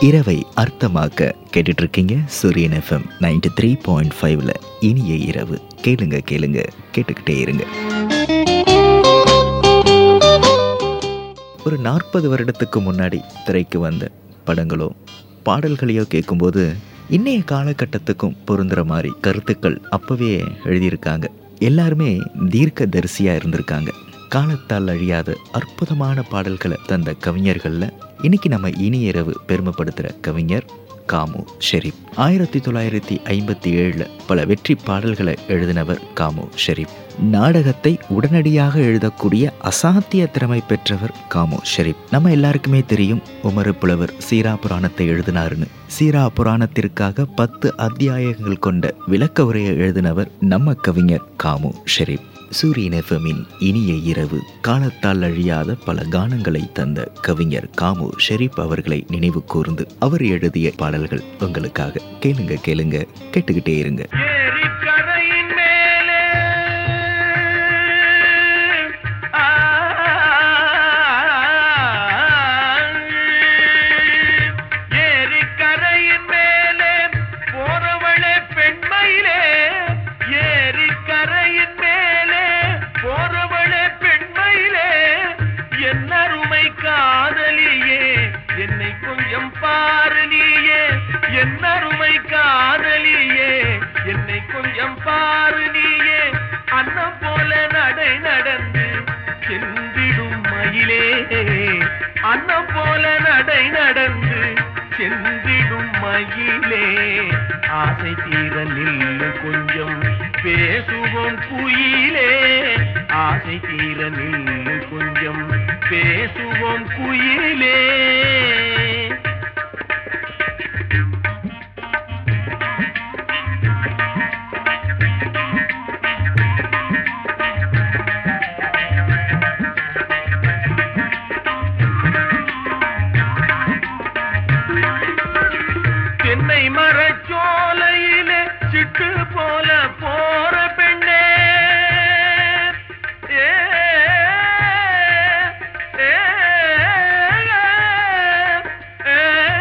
இரவை அர்த்தமாக்க கேட்டுட்டு இருக்கீங்க சூரியன் எஃப்எம் நைன்டி த்ரீ பாயிண்ட் ஃபைவ்ல இனிய இரவு கேளுங்க கேளுங்க கேட்டுக்கிட்டே இருங்க ஒரு நாற்பது வருடத்துக்கு முன்னாடி திரைக்கு வந்த படங்களோ பாடல்களையோ கேட்கும்போது இன்னைய காலகட்டத்துக்கும் பொருந்துற மாதிரி கருத்துக்கள் அப்பவே எழுதியிருக்காங்க எல்லாருமே தீர்க்க தரிசியாக இருந்திருக்காங்க காலத்தால் அழியாத அற்புதமான பாடல்களை தந்த கவிஞர்களில் இன்னைக்கு நம்ம இனி இரவு பெருமைப்படுத்துகிற கவிஞர் காமு ஷெரீப் ஆயிரத்தி தொள்ளாயிரத்தி ஐம்பத்தி ஏழில் பல வெற்றி பாடல்களை எழுதினவர் காமு ஷெரீப் நாடகத்தை உடனடியாக எழுதக்கூடிய அசாத்திய திறமை பெற்றவர் காமு ஷெரீப் நம்ம எல்லாருக்குமே தெரியும் உமரு புலவர் சீரா புராணத்தை எழுதினாருன்னு சீரா புராணத்திற்காக பத்து அத்தியாயங்கள் கொண்ட விளக்க உரையை எழுதினவர் நம்ம கவிஞர் காமு ஷெரீப் சூரியன் எஃப்எம்மின் இனிய இரவு காலத்தால் அழியாத பல கானங்களை தந்த கவிஞர் காமு ஷெரீப் அவர்களை நினைவு கூர்ந்து அவர் எழுதிய பாடல்கள் உங்களுக்காக கேளுங்க கேளுங்க கேட்டுக்கிட்டே இருங்க ஏரிக்கரையின் மேலே ஆ, ஏரிக்கரையின் மேலே போறவளே பெண்மையிலே ஏரிக்கரையின் மேலே போறவளே பெண்மையிலே என் அருமை காதலியே என்னை கொஞ்சம் பாரு நீயே என் அருமை காதலியே என்னை கொஞ்சம் பாரு நீயே அன்னம் போல நடை நடந்து சென்றிடும் மயிலே அன்னம் போல நடை நடந்து சென்றிடும் மயிலே ஆசை தீர நில்லு கொஞ்சம் பேசுவோம் குயிலே ஆசை தீர நில்லு கொஞ்சம் பேசுவோம் குயிலே தென்னை மரச்சோலையிலே சிட்டு போல போற பெண்ணே ஏ, ஏ, ஏ,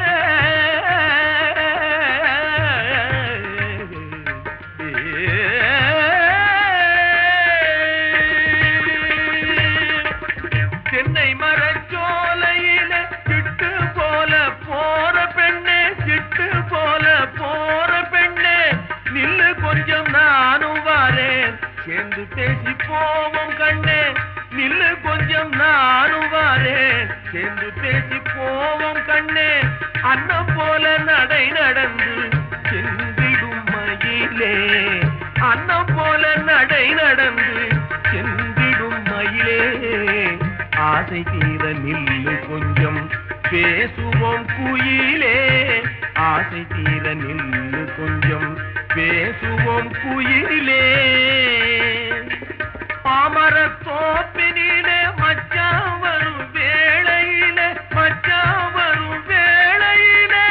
தென்னை மரச்சோலையில சிட்டு போல போற பெண்ணே சிட்டு போல போற பெண்ணே நில்லு கொஞ்சம் நானும் வாரேன் சேர்ந்து பேசி போவோம் கண்ணே நில்லு கொஞ்சம் நானும் வாரேன் சேர்ந்து பேசி போவோம் கண்ணே அன்னம் போல நடை நடந்து சென்றிடும் மயிலே அன்னம் போல நடை நடந்து சென்றிடும் மயிலே ஆசை தீர நில்லு கொஞ்சம் பேசுவோம் குயிலே ஆசை தீர நில்லு கொஞ்சம் பேசுவோம் குயிலே பாமரத் தோப்பினிலே மச்சான் வரும் வேளையிலே மச்சான் வரும் வேளையிலே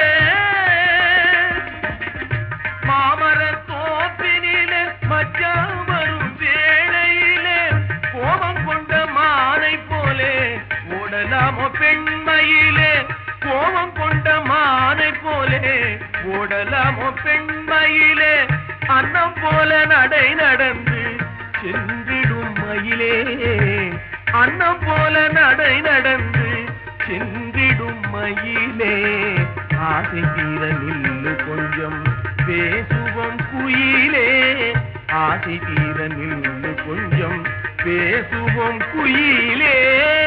மாமரத் தோப்பினிலே மச்சான் வரும் வேளையிலே கோபம் கொண்ட மானை போலே ஓடலாமோ பெண்மையிலே கோபம் கொண்ட மானை போலே ஓடலாமோ பெண்மையிலே அன்னம் போல நடை நடந்து சென்றிடும் மயிலே அன்னம் போல நடை நடந்து சென்றிடும் மயிலே ஆசை தீர நில்லு கொஞ்சம் பேசுவோம் குயிலே ஆசை தீர நில்லு கொஞ்சம் பேசுவோம் குயிலே